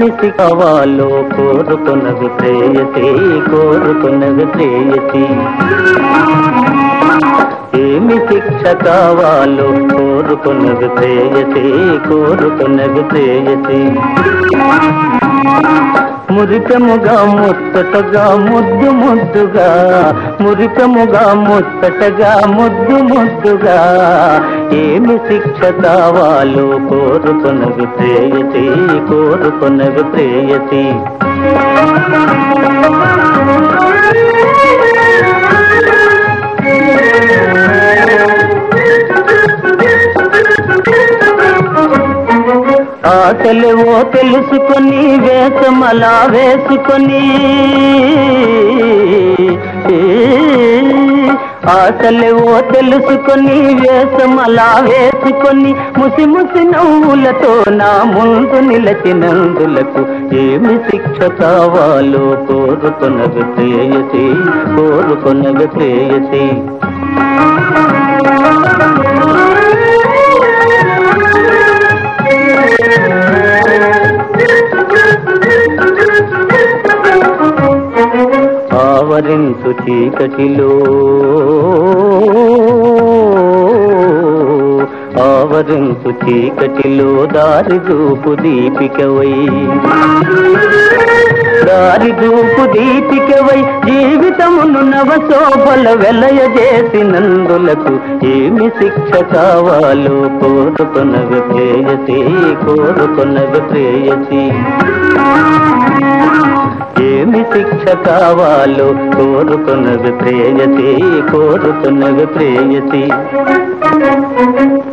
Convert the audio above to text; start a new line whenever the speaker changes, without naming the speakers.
ఏమిటి కావాలో కోరుకున్నది ప్రేయసి కోరుకున్నది ప్రేయసి ఏమి శిక్ష కావాలో కోరుకున్నది ప్రేయసి కోరుకున్నది ప్రేయసి మురికముగా ముచ్చటగా ముద్దు ముద్దుగా మురికముగా ముచ్చటగా ముద్దు ముద్దుగా ఏమి శిక్ష కావాలో కోరుకున్నది ప్రేయసి కోరుకున్నది ప్రేయసి ఆశలేవో తెలుసుకొని వేషమలా వేసుకొని ఆశలేవో తెలుసుకొని వేషమలా వేసుకొని ముసి ముసి నవ్వులతో నా ముందు నిలచినందులకు ఏమి శిక్ష కావాలో కోరుకున్నవి ప్రేయసి కోరుకున్నవి ప్రేయసి ఆవరించు చీకటిలో ఆవరించు చీకటిలో దారి చూపు దీపికవై దారి చూపు దీపికవై జీవితమును నవశోభల వెలయజేసినందులకు ఏమి శిక్ష కావాలో కోరుకున్నవి ప్రేయసి కోరుకున్నవి ప్రేయసి ఏమి శిక్ష కావాలో కోరుకున్నది ప్రేయసి కోరుకున్నది ప్రేయసి